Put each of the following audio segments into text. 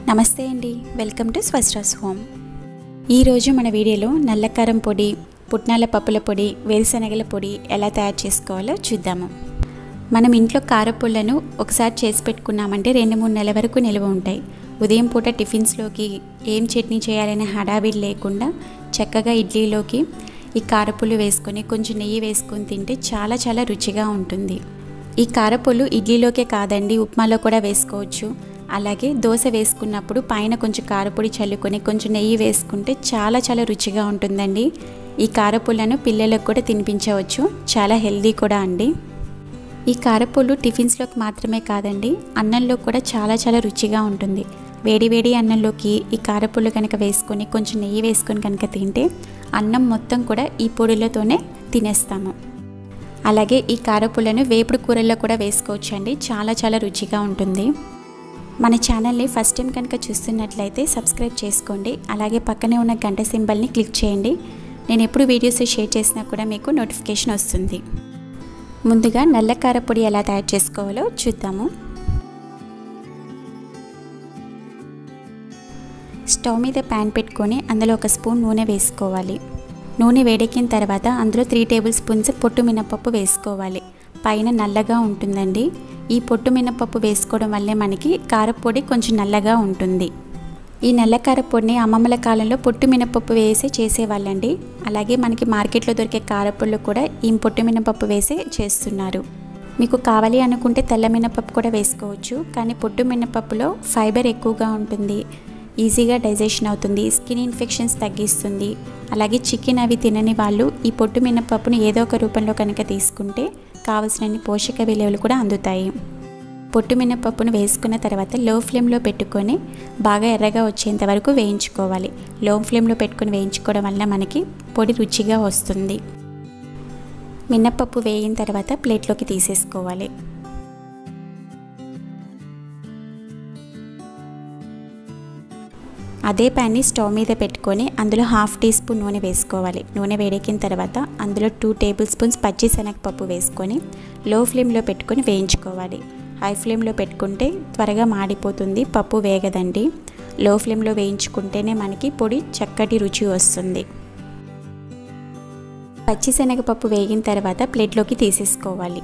నమస్తే అండి welcome to స్వస్ట్రాస్ home ఈరోజు మన వీడియోలో నల్లకారం పొడి పుట్నాల పప్పుల పొడి వేరుశనగల పొడి ఎలా తయారు చేసుకోవాలో చూద్దాము మనం ఇంట్లో కారపుళ్ళను ఒకసారి చేసి పెట్టుకున్నామంటే రెండు మూడు నెలల వరకు నిల్వ ఉంటాయి ఉదయం పూట టిఫిన్స్లోకి ఏం చట్నీ చేయాలనే హడావిడి లేకుండా చక్కగా ఇడ్లీలోకి ఈ కారపుళ్ళు వేసుకొని కొంచెం నెయ్యి వేసుకొని తింటే చాలా చాలా రుచిగా ఉంటుంది ఈ కారపుళ్ళు ఇడ్లీలోకే కాదండి ఉప్మాలో కూడా వేసుకోవచ్చు అలాగే దోశ వేసుకున్నప్పుడు పైన కొంచెం కారపొడి చల్లుకొని కొంచెం నెయ్యి వేసుకుంటే చాలా చాలా రుచిగా ఉంటుందండి ఈ కారపుళ్ళను పిల్లలకు కూడా తినిపించవచ్చు చాలా హెల్దీ కూడా అండి ఈ కారపుళ్ళు టిఫిన్స్లోకి మాత్రమే కాదండి అన్నంలో కూడా చాలా చాలా రుచిగా ఉంటుంది వేడి వేడి అన్నంలోకి ఈ కారపుళ్ళు కనుక వేసుకొని కొంచెం నెయ్యి వేసుకొని కనుక తింటే అన్నం మొత్తం కూడా ఈ పొడిలతోనే తినేస్తాము అలాగే ఈ కారపుళ్ళను వేపుడు కూరల్లో కూడా వేసుకోవచ్చు అండి చాలా చాలా రుచిగా ఉంటుంది మన ఛానల్ని ఫస్ట్ టైం కనుక చూస్తున్నట్లయితే సబ్స్క్రైబ్ చేసుకోండి అలాగే పక్కనే ఉన్న గంట సింబల్ని క్లిక్ చేయండి నేను ఎప్పుడు వీడియోస్ షేర్ చేసినా కూడా మీకు నోటిఫికేషన్ వస్తుంది ముందుగా నల్ల కారపొడి ఎలా తయారు చేసుకోవాలో చూద్దాము స్టవ్ మీద ప్యాన్ పెట్టుకొని అందులో ఒక స్పూన్ నూనె వేసుకోవాలి నూనె వేడెక్కిన తర్వాత అందులో త్రీ టేబుల్ స్పూన్స్ పొట్టు మినపప్పు వేసుకోవాలి పైన నల్లగా ఉంటుందండి ఈ పొట్టు మినపప్పు వేసుకోవడం వల్లే మనకి కారపొడి కొంచెం నల్లగా ఉంటుంది ఈ నల్ల కారపొడిని అమ్మమ్మల కాలంలో పొట్టు మినపప్పు వేసి చేసేవాళ్ళండి అలాగే మనకి మార్కెట్లో దొరికే కారపొళ్ళు కూడా ఈ పొట్టు మినపప్పు వేసి చేస్తున్నారు మీకు కావాలి అనుకుంటే తెల్ల మినపప్పు కూడా వేసుకోవచ్చు కానీ పొట్టు మినపప్పులో ఫైబర్ ఎక్కువగా ఉంటుంది ఈజీగా డైజెషన్ అవుతుంది స్కిన్ ఇన్ఫెక్షన్స్ తగ్గిస్తుంది అలాగే చికెన్ అవి తినని వాళ్ళు ఈ పొట్టు మినపప్పును ఏదో ఒక రూపంలో కనుక తీసుకుంటే కావలసినన్ని పోషక విలువలు కూడా అందుతాయి పొట్టు మినపప్పును వేసుకున్న తర్వాత లో ఫ్లేమ్లో పెట్టుకొని బాగా ఎర్రగా వచ్చేంత వరకు వేయించుకోవాలి లో ఫ్లేమ్లో పెట్టుకొని వేయించుకోవడం వల్ల మనకి పొడి రుచిగా వస్తుంది మినప్పప్పు వేగిన తర్వాత ప్లేట్లోకి తీసేసుకోవాలి అదే ప్యాన్ని స్టవ్ మీద పెట్టుకొని అందులో హాఫ్ టీ స్పూన్ నూనె వేసుకోవాలి నూనె వేడెక్కిన తర్వాత అందులో టూ టేబుల్ స్పూన్స్ పచ్చి శనగపప్పు వేసుకొని లో ఫ్లేమ్లో పెట్టుకొని వేయించుకోవాలి హై ఫ్లేమ్లో పెట్టుకుంటే త్వరగా మాడిపోతుంది పప్పు వేగదండి లో ఫ్లేమ్లో వేయించుకుంటేనే మనకి పొడి చక్కటి రుచి వస్తుంది పచ్చి శనగపప్పు వేగిన తర్వాత ప్లేట్లోకి తీసేసుకోవాలి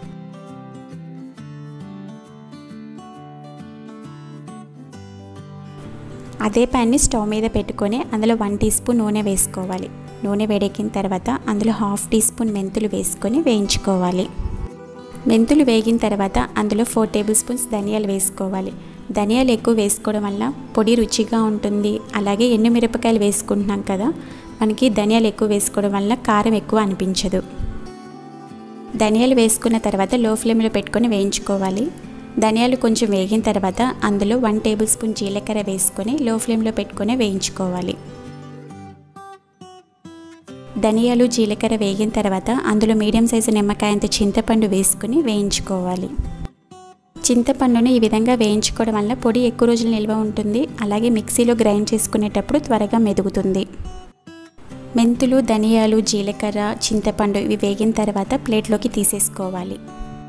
అదే ప్యాన్ని స్టవ్ మీద పెట్టుకొని అందులో వన్ టీ స్పూన్ నూనె వేసుకోవాలి నూనె వేడెక్కిన తర్వాత అందులో హాఫ్ టీ స్పూన్ మెంతులు వేసుకొని వేయించుకోవాలి మెంతులు వేగిన తర్వాత అందులో ఫోర్ టేబుల్ స్పూన్స్ ధనియాలు వేసుకోవాలి ధనియాలు ఎక్కువ వేసుకోవడం వల్ల పొడి రుచిగా ఉంటుంది అలాగే ఎన్ని మిరపకాయలు వేసుకుంటున్నాం కదా మనకి ధనియాలు ఎక్కువ వేసుకోవడం వల్ల కారం ఎక్కువ అనిపించదు ధనియాలు వేసుకున్న తర్వాత లో ఫ్లేమ్లో పెట్టుకొని వేయించుకోవాలి ధనియాలు కొంచెం వేగిన తర్వాత అందులో వన్ టేబుల్ స్పూన్ జీలకర్ర వేసుకొని లో ఫ్లేమ్లో పెట్టుకొని వేయించుకోవాలి ధనియాలు జీలకర్ర వేగిన తర్వాత అందులో మీడియం సైజు నిమ్మకాయంత చింతపండు వేసుకుని వేయించుకోవాలి చింతపండుని ఈ విధంగా వేయించుకోవడం వల్ల పొడి ఎక్కువ రోజులు నిల్వ ఉంటుంది అలాగే మిక్సీలో గ్రైండ్ చేసుకునేటప్పుడు త్వరగా మెదుగుతుంది మెంతులు ధనియాలు జీలకర్ర చింతపండు ఇవి వేగిన తర్వాత ప్లేట్లోకి తీసేసుకోవాలి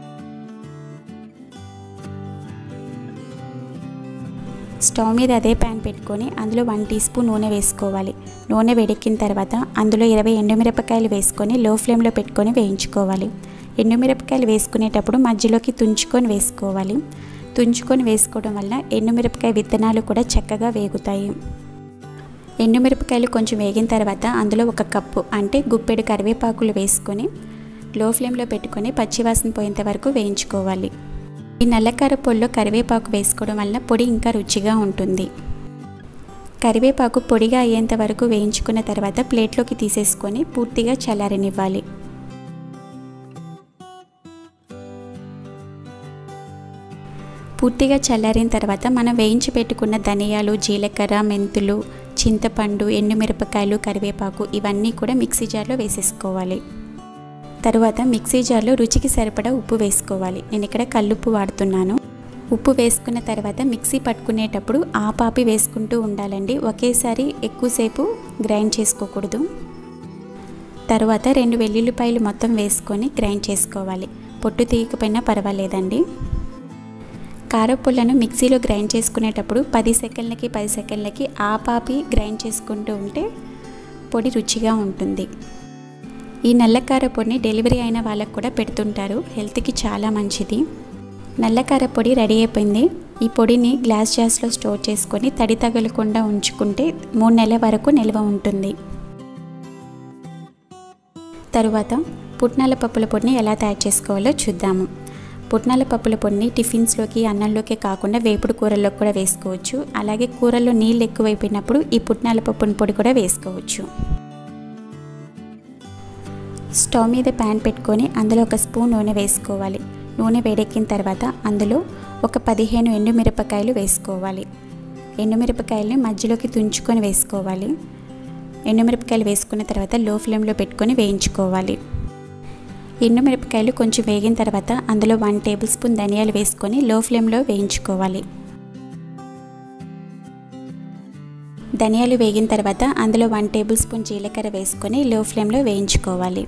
స్టవ్ మీద అదే ప్యాన్ పెట్టుకొని అందులో వన్ టీ స్పూన్ నూనె వేసుకోవాలి నూనె వేడెక్కిన తర్వాత అందులో ఇరవై ఎండుమిరపకాయలు వేసుకొని లో ఫ్లేమ్లో పెట్టుకొని వేయించుకోవాలి ఎండుమిరపకాయలు వేసుకునేటప్పుడు మధ్యలోకి తుంచుకొని వేసుకోవాలి తుంచుకొని వేసుకోవడం వల్ల ఎండుమిరపకాయ విత్తనాలు కూడా చక్కగా వేగుతాయి ఎండుమిరపకాయలు కొంచెం వేగిన తర్వాత అందులో ఒక కప్పు అంటే గుప్పెడు కరివేపాకులు వేసుకొని లో ఫ్లేమ్లో పెట్టుకొని పచ్చివాసన పోయేంత వరకు వేయించుకోవాలి ఈ నల్లకార పొడిలో కరివేపాకు వేసుకోవడం వల్ల పొడి ఇంకా రుచిగా ఉంటుంది కరివేపాకు పొడిగా అయ్యేంత వరకు వేయించుకున్న తర్వాత ప్లేట్లోకి తీసేసుకొని పూర్తిగా చల్లారనివ్వాలి పూర్తిగా చల్లారిన తర్వాత మనం వేయించి పెట్టుకున్న ధనియాలు జీలకర్ర మెంతులు చింతపండు ఎండుమిరపకాయలు కరివేపాకు ఇవన్నీ కూడా మిక్సీ జార్లో వేసేసుకోవాలి తరువాత మిక్సీ జార్లో రుచికి సరిపడా ఉప్పు వేసుకోవాలి నేను ఇక్కడ కల్లుప్పు వాడుతున్నాను ఉప్పు వేసుకున్న తర్వాత మిక్సీ పట్టుకునేటప్పుడు ఆపాపి వేసుకుంటూ ఉండాలండి ఒకేసారి ఎక్కువసేపు గ్రైండ్ చేసుకోకూడదు తర్వాత రెండు వెల్లుల్లిపాయలు మొత్తం వేసుకొని గ్రైండ్ చేసుకోవాలి పొట్టు తీయకపోయినా పర్వాలేదండి కారపుల్లను మిక్సీలో గ్రైండ్ చేసుకునేటప్పుడు పది సెకండ్లకి పది సెకండ్లకి ఆపాపి గ్రైండ్ చేసుకుంటూ ఉంటే పొడి రుచిగా ఉంటుంది ఈ నల్లకార పొడిని డెలివరీ అయిన వాళ్ళకు కూడా పెడుతుంటారు హెల్త్కి చాలా మంచిది నల్లకార పొడి రెడీ అయిపోయింది ఈ పొడిని గ్లాస్ జార్స్లో స్టోర్ చేసుకొని తడి తగలకుండా ఉంచుకుంటే మూడు నెలల వరకు నిల్వ ఉంటుంది తరువాత పుట్నాల పప్పుల పొడిని ఎలా తయారు చేసుకోవాలో చూద్దాము పుట్నాల పప్పుల పొడిని టిఫిన్స్లోకి అన్నంలోకి కాకుండా వేపుడు కూరల్లో కూడా వేసుకోవచ్చు అలాగే కూరల్లో నీళ్ళు ఎక్కువైపోయినప్పుడు ఈ పుట్నాల పప్పుల పొడి కూడా వేసుకోవచ్చు స్టవ్ మీద ప్యాన్ పెట్టుకొని అందులో ఒక స్పూన్ నూనె వేసుకోవాలి నూనె వేడెక్కిన తర్వాత అందులో ఒక పదిహేను ఎండుమిరపకాయలు వేసుకోవాలి ఎండుమిరపకాయలని మధ్యలోకి తుంచుకొని వేసుకోవాలి ఎండుమిరపకాయలు వేసుకున్న తర్వాత లో ఫ్లేమ్లో పెట్టుకొని వేయించుకోవాలి ఎండుమిరపకాయలు కొంచెం వేగిన తర్వాత అందులో వన్ టేబుల్ స్పూన్ ధనియాలు వేసుకొని లో ఫ్లేమ్లో వేయించుకోవాలి ధనియాలు వేగిన తర్వాత అందులో వన్ టేబుల్ స్పూన్ జీలకర్ర వేసుకొని లో ఫ్లేమ్లో వేయించుకోవాలి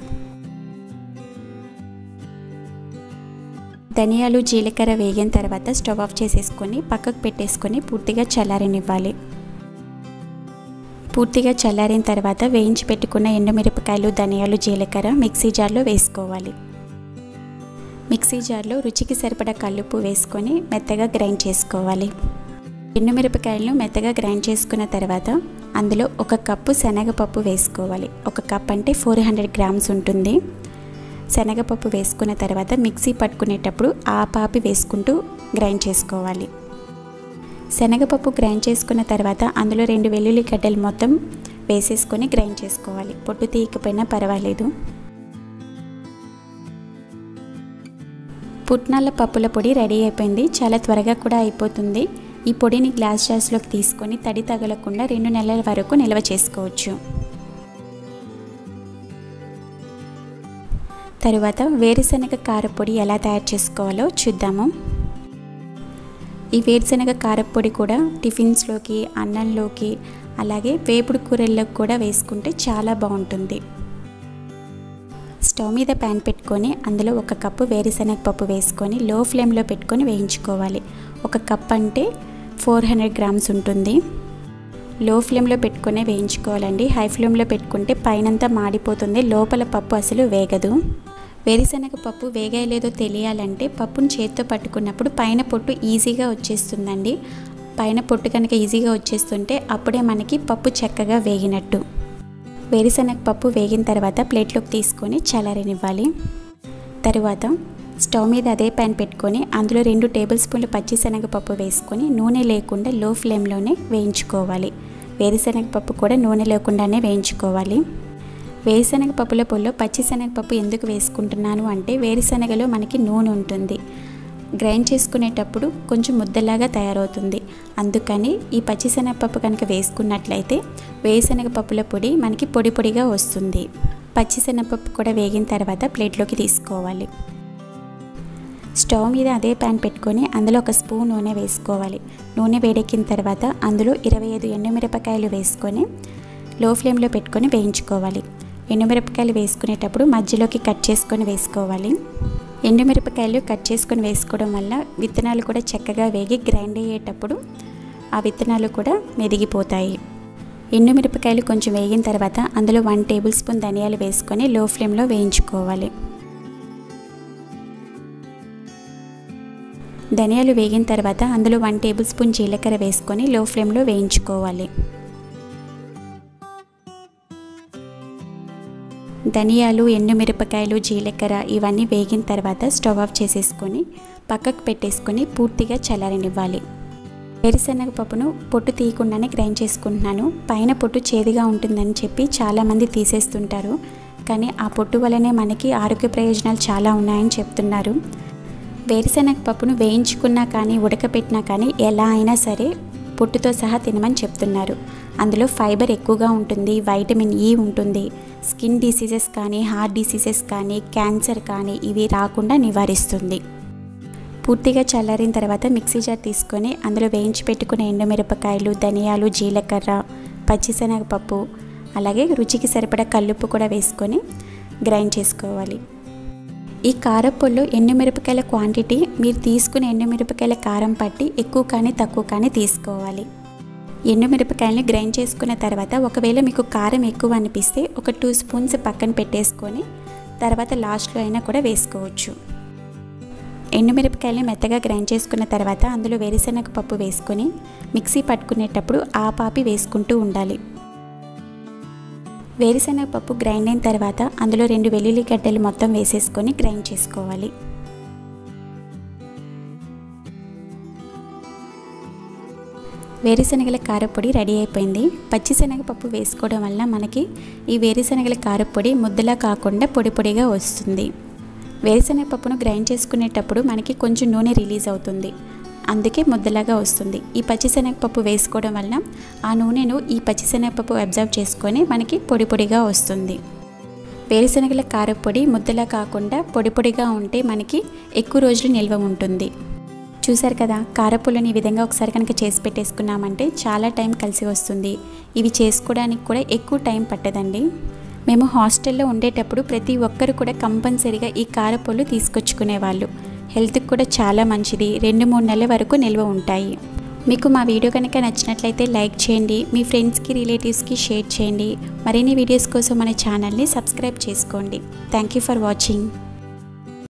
ధనియాలు జీలకర్ర వేగిన తర్వాత స్టవ్ ఆఫ్ చేసేసుకొని పక్కకు పెట్టేసుకొని పూర్తిగా చల్లారనివ్వాలి పూర్తిగా చల్లారిన తర్వాత వేయించి పెట్టుకున్న ఎండుమిరపకాయలు ధనియాలు జీలకర్ర మిక్సీ జార్లో వేసుకోవాలి మిక్సీ జార్లో రుచికి సరిపడా కల్లుపు వేసుకొని మెత్తగా గ్రైండ్ చేసుకోవాలి ఎండుమిరపకాయలను మెత్తగా గ్రైండ్ చేసుకున్న తర్వాత అందులో ఒక కప్పు శనగపప్పు వేసుకోవాలి ఒక కప్ అంటే ఫోర్ హండ్రెడ్ గ్రామ్స్ ఉంటుంది శనగపప్పు వేసుకున్న తర్వాత మిక్సీ పట్టుకునేటప్పుడు ఆపాపి వేసుకుంటూ గ్రైండ్ చేసుకోవాలి శనగపప్పు గ్రైండ్ చేసుకున్న తర్వాత అందులో రెండు వెల్లుల్లి గడ్డలు మొత్తం వేసేసుకొని గ్రైండ్ చేసుకోవాలి పొట్టు తీయకపోయినా పర్వాలేదు పుట్నాల పప్పుల పొడి రెడీ అయిపోయింది చాలా త్వరగా కూడా అయిపోతుంది ఈ పొడిని గ్లాస్ జార్స్లోకి తీసుకొని తడి తగలకుండా రెండు నెలల వరకు నిల్వ చేసుకోవచ్చు తరువాత వేరుశనగ కారపొడి ఎలా తయారు చేసుకోవాలో చూద్దాము ఈ వేరుశనగ కారపొడి కూడా టిఫిన్స్లోకి అన్నంలోకి అలాగే వేపుడు కూరల్లోకి కూడా వేసుకుంటే చాలా బాగుంటుంది స్టవ్ మీద ప్యాన్ పెట్టుకొని అందులో ఒక కప్పు వేరుశనగ పప్పు వేసుకొని లో ఫ్లేమ్లో పెట్టుకొని వేయించుకోవాలి ఒక కప్ అంటే ఫోర్ హండ్రెడ్ గ్రామ్స్ ఉంటుంది లో ఫ్లేమ్లో పెట్టుకునే వేయించుకోవాలండి హై ఫ్లేమ్లో పెట్టుకుంటే పైనంతా మాడిపోతుంది లోపల పప్పు అసలు వేగదు వేరుశనగ పప్పు వేగాయలేదో తెలియాలంటే పప్పును చేత్తో పట్టుకున్నప్పుడు పైన పొట్టు ఈజీగా వచ్చేస్తుందండి పైన పొట్టు కనుక ఈజీగా వచ్చేస్తుంటే అప్పుడే మనకి పప్పు చక్కగా వేగినట్టు వేరుశనగ పప్పు వేగిన తర్వాత ప్లేట్లోకి తీసుకొని చల్లారనివ్వాలి తరువాత స్టవ్ మీద అదే ప్యాన్ పెట్టుకొని అందులో రెండు టేబుల్ స్పూన్లు పచ్చిశనగపప్పు వేసుకొని నూనె లేకుండా లో ఫ్లేమ్లోనే వేయించుకోవాలి వేరుశనగపప్పు కూడా నూనె లేకుండానే వేయించుకోవాలి వేరుశనగ పప్పుల పొల్లో పచ్చిశనగపప్పు ఎందుకు వేసుకుంటున్నాను అంటే వేరుశనగలో మనకి నూనె ఉంటుంది గ్రైండ్ చేసుకునేటప్పుడు కొంచెం ముద్దలాగా తయారవుతుంది అందుకని ఈ పచ్చిశనగపప్పు కనుక వేసుకున్నట్లయితే వేరుశనగ పప్పుల పొడి మనకి పొడి పొడిగా వస్తుంది పచ్చిశనగపప్పు కూడా వేగిన తర్వాత ప్లేట్లోకి తీసుకోవాలి స్టవ్ మీద అదే ప్యాన్ పెట్టుకొని అందులో ఒక స్పూన్ నూనె వేసుకోవాలి నూనె వేడెక్కిన తర్వాత అందులో ఇరవై ఐదు ఎండుమిరపకాయలు వేసుకొని లో ఫ్లేమ్లో పెట్టుకొని వేయించుకోవాలి ఎండుమిరపకాయలు వేసుకునేటప్పుడు మధ్యలోకి కట్ చేసుకొని వేసుకోవాలి ఎండుమిరపకాయలు కట్ చేసుకొని వేసుకోవడం వల్ల విత్తనాలు కూడా చక్కగా వేగి గ్రైండ్ అయ్యేటప్పుడు ఆ విత్తనాలు కూడా మెదిగిపోతాయి ఎండుమిరపకాయలు కొంచెం వేగిన తర్వాత అందులో వన్ టేబుల్ స్పూన్ ధనియాలు వేసుకొని లో ఫ్లేమ్లో వేయించుకోవాలి ధనియాలు వేగిన తర్వాత అందులో వన్ టేబుల్ స్పూన్ జీలకర్ర వేసుకొని లో ఫ్లేమ్లో వేయించుకోవాలి ధనియాలు ఎండుమిరపకాయలు జీలకర్ర ఇవన్నీ వేగిన తర్వాత స్టవ్ ఆఫ్ చేసేసుకొని పక్కకు పెట్టేసుకొని పూర్తిగా చల్లారనివ్వాలి వేరుశనగ పప్పును పొట్టు తీయకుండానే గ్రైండ్ చేసుకుంటున్నాను పైన పొట్టు చేదుగా ఉంటుందని చెప్పి చాలామంది తీసేస్తుంటారు కానీ ఆ పొట్టు వల్లనే మనకి ఆరోగ్య ప్రయోజనాలు చాలా ఉన్నాయని చెప్తున్నారు వేరుశనగ పప్పును వేయించుకున్నా కానీ ఉడకపెట్టినా కానీ ఎలా అయినా సరే పొట్టుతో సహా తినమని చెప్తున్నారు అందులో ఫైబర్ ఎక్కువగా ఉంటుంది వైటమిన్ ఈ ఉంటుంది స్కిన్ డిసీజెస్ కానీ హార్ట్ డిసీజెస్ కానీ క్యాన్సర్ కానీ ఇవి రాకుండా నివారిస్తుంది పూర్తిగా చల్లారిన తర్వాత మిక్సీ జార్ తీసుకొని అందులో వేయించి పెట్టుకున్న ఎండుమిరపకాయలు ధనియాలు జీలకర్ర పచ్చిశనగపప్పు అలాగే రుచికి సరిపడా కల్లుప్పు కూడా వేసుకొని గ్రైండ్ చేసుకోవాలి ఈ కారపొడిలో ఎండుమిరపకాయల క్వాంటిటీ మీరు తీసుకునే ఎండుమిరపకాయల కారం పట్టి ఎక్కువ కానీ తక్కువ కానీ తీసుకోవాలి ఎండుమిరపకాయలని గ్రైండ్ చేసుకున్న తర్వాత ఒకవేళ మీకు కారం ఎక్కువ అనిపిస్తే ఒక టూ స్పూన్స్ పక్కన పెట్టేసుకొని తర్వాత లాస్ట్లో అయినా కూడా వేసుకోవచ్చు ఎండుమిరపకాయలని మెత్తగా గ్రైండ్ చేసుకున్న తర్వాత అందులో వేరుశనగ పప్పు వేసుకొని మిక్సీ పట్టుకునేటప్పుడు ఆపాపి వేసుకుంటూ ఉండాలి వేరుశనగ పప్పు గ్రైండ్ అయిన తర్వాత అందులో రెండు వెల్లుల్లి గడ్డలు మొత్తం వేసేసుకొని గ్రైండ్ చేసుకోవాలి వేరుశనగల కారపొడి రెడీ అయిపోయింది పచ్చిశనగపప్పు వేసుకోవడం వల్ల మనకి ఈ వేరుశనగల కారపొడి ముద్దలా కాకుండా పొడి పొడిగా వస్తుంది వేరుశనగ పప్పును గ్రైండ్ చేసుకునేటప్పుడు మనకి కొంచెం నూనె రిలీజ్ అవుతుంది అందుకే ముద్దలాగా వస్తుంది ఈ పచ్చిశనగపప్పు వేసుకోవడం వల్ల ఆ నూనెను ఈ పచ్చిశనగపప్పు అబ్జర్వ్ చేసుకొని మనకి పొడి పొడిగా వస్తుంది వేరుశనగల కారపొడి ముద్దలా కాకుండా పొడి పొడిగా ఉంటే మనకి ఎక్కువ రోజులు నిల్వ ఉంటుంది చూసారు కదా కారపొడిని ఈ విధంగా ఒకసారి కనుక చేసి పెట్టేసుకున్నామంటే చాలా టైం కలిసి వస్తుంది ఇవి చేసుకోవడానికి కూడా ఎక్కువ టైం పట్టదండి మేము హాస్టల్లో ఉండేటప్పుడు ప్రతి ఒక్కరు కూడా కంపల్సరీగా ఈ కారపొళ్ళు తీసుకొచ్చుకునేవాళ్ళు హెల్త్కి కూడా చాలా మంచిది రెండు మూడు నెలల వరకు నిల్వ ఉంటాయి మీకు మా వీడియో కనుక నచ్చినట్లయితే లైక్ చేయండి మీ ఫ్రెండ్స్కి రిలేటివ్స్కి షేర్ చేయండి మరిన్ని వీడియోస్ కోసం మన ఛానల్ని సబ్స్క్రైబ్ చేసుకోండి థ్యాంక్ యూ ఫర్ వాచింగ్